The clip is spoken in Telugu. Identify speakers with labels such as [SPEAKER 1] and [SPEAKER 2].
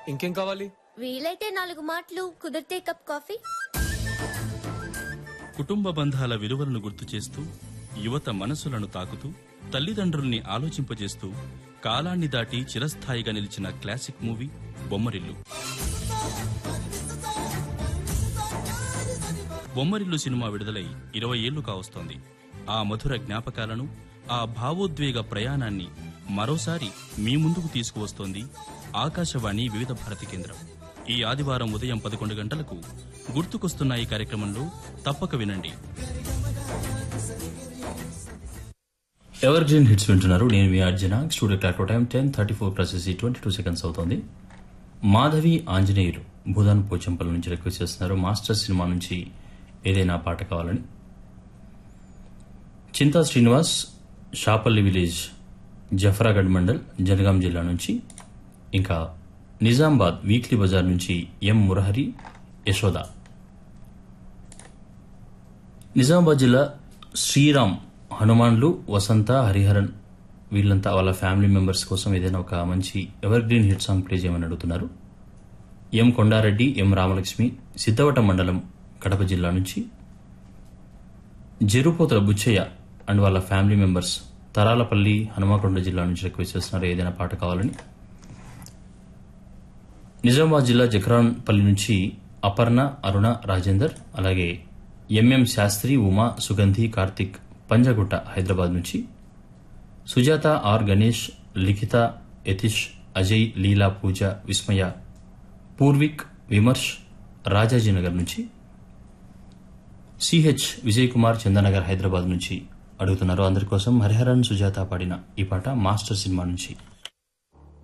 [SPEAKER 1] ఇంకేం కావాలి
[SPEAKER 2] వీలైతే నాలుగు మాటలు కుదిరితే కప్ కాఫీ
[SPEAKER 3] కుటుంబ బంధాల విలువలను గుర్తు చేస్తూ యువత మనసులను తాకుతూ తల్లిదండ్రుల్ని ఆలోచింపజేస్తూ కాలాన్ని దాటి చిరస్థాయిగా నిలిచిన క్లాసిక్ మూవీ బొమ్మరిల్లు బొమ్మరిల్లు సినిమా విడుదలై ఇరవై ఏళ్లు కావస్తోంది ఆ మధుర జ్ఞాపకాలను ఆ భావోద్వేగ ప్రయాణాన్ని మరోసారి మీ ముందుకు తీసుకువస్తోంది ఆకాశవాణి వివిధ భారతి కేంద్రం ఈ ఆదివారం ఉదయం పదకొండు గంటలకు గుర్తుకొస్తున్న ఈ కార్యక్రమంలో తప్పక వినండి ఎవర్ గ్రీన్ హిట్స్ వింటున్నారు నేను మీ Arjuna studio clock time ten thirty four ప్రసెస్ ట్వంటీ టూ సెకండ్స్ అవుతోంది మాధవి ఆంజనేయులు భూదాన్ పోచంపల్లి నుంచి రిక్వెస్ట్ చేస్తున్నారు మాస్టర్ సినిమా నుంచి ఏదైనా పాట కావాలని చింతా శ్రీనివాస్ షాపల్లి విలేజ్ జఫరాగఢ్ మండల్ జనగాం జిల్లా నుంచి ఇంకా నిజామాబాద్ వీక్లీ బజార్ నుంచి ఎం మురహరి యశోద నిజామాబాద్ జిల్లా శ్రీరామ్ హనుమాన్లు వసంత హరిహరన్ వీళ్ళంతా వాళ్ళ ఫ్యామిలీ మెంబర్స్ కోసం ఏదైనా ఒక మంచి evergreen hit song play చేయమని అడుగుతున్నారు ఎం కొండారెడ్డి ఎం రామలక్ష్మి సిద్ధవట మండలం కడప జిల్లా నుంచి జెరుపోతల బుచ్చయ్య అండ్ వాళ్ళ ఫ్యామిలీ మెంబర్స్ తరాలపల్లి హనుమకొండ జిల్లా నుంచి రిక్వెస్ట్ చేస్తున్నారు ఏదైనా పాట కావాలని నిజామాబాద్ జిల్లా జక్రాన్పల్లి నుంచి అపర్ణ అరుణ రాజేందర్ అలాగే ఎంఎం శాస్త్రి ఉమా సుగంధి కార్తిక్ పంజగుట్ట హైదరాబాద్ నుంచి సుజాత ఆర్ గణేష్ లిఖిత యతీష్ అజయ్ లీలా పూజ విస్మయ పూర్విక్ విమర్శ్ రాజాజీనగర్ నుంచి సిహెచ్ విజయ్ కుమార్ చందనగర్ హైదరాబాద్ నుంచి అడుగుతున్నారు అందరి కోసం హరిహరన్ సుజాత పాడిన ఈ పాట మాస్టర్ సినిమా నుంచి